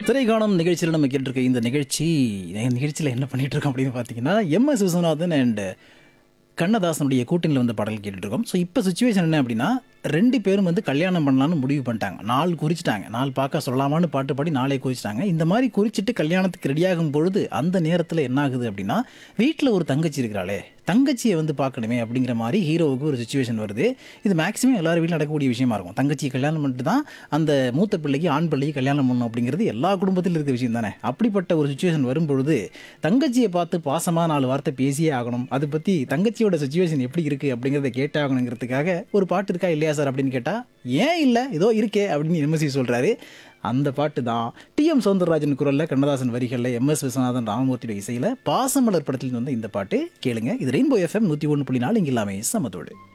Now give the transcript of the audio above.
திரைக்காணும் நிகழ்ச்சியில் நம்ம கேட்டிருக்க இந்த நிகழ்ச்சி இந்த நிகழ்ச்சியில் என்ன பண்ணிட்டு இருக்கோம் அப்படின்னு பார்த்தீங்கன்னா எம் எஸ் விஸ்வநாதன் அண்ட் கண்ணதாசனுடைய கூட்டணியில் வந்த பாடல் கேட்டுட்டு இருக்கோம் ஸோ இப்போ சுச்சுவேஷன் என்ன அப்படின்னா ரெண்டு பேரும் வந்து கல்யாணம் பண்ணலாம்னு முடிவு பண்ணிட்டாங்க நாள் குறிச்சிட்டாங்க நாள் பார்க்க சொல்லலாமான்னு பாட்டு பாடி நாளே குறிச்சிட்டாங்க இந்த மாதிரி குறிச்சிட்டு கல்யாணத்துக்கு ரெடியாகும் பொழுது அந்த நேரத்தில் என்ன ஆகுது அப்படின்னா வீட்டில் ஒரு தங்கச்சி இருக்கிறாளே தங்கச்சியை வந்து பார்க்கணுமே அப்படிங்கிற மாதிரி ஹீரோவுக்கு ஒரு சுச்சுவேஷன் வருது இது மேக்ஸிமம் எல்லார் வீட்டிலும் நடக்கக்கூடிய விஷயமா இருக்கும் தங்கச்சி கல்யாணம் பண்ணிட்டு தான் அந்த மூத்த பிள்ளைக்கு ஆண் பிள்ளைக்கு கல்யாணம் பண்ணணும் அப்படிங்கிறது எல்லா குடும்பத்திலும் இருக்க விஷயம் தானே அப்படிப்பட்ட ஒரு சுச்சுவேஷன் வரும்பொழுது தங்கச்சியை பார்த்து பாசமாக நாலு வார்த்தை பேசியே ஆகணும் அதை பற்றி தங்கச்சியோட சுச்சுவேஷன் எப்படி இருக்குது அப்படிங்கிறத கேட்டே ஆகணுங்கிறதுக்காக ஒரு பாட்டு இருக்கா இல்லையா சார் அப்படின்னு கேட்டால் ஏன் இல்லை ஏதோ இருக்கே அப்படின்னு எம்எஸ்சி சொல்கிறாரு அந்த பாட்டு தான் டிஎம் சௌந்தரராஜன் குரலில் கண்ணதாசன் வரிகளில் எம்எஸ் விஸ்வநாதன் ராமமூர்த்தியோட இசையில் பாசமலர் படத்தில் வந்து இந்த பாட்டு கேளுங்க இது ரெயின்போ எஃப்எம் நூற்றி ஒன்று புள்ளி நாலு இங்கே எல்லாமே சமத்தோடு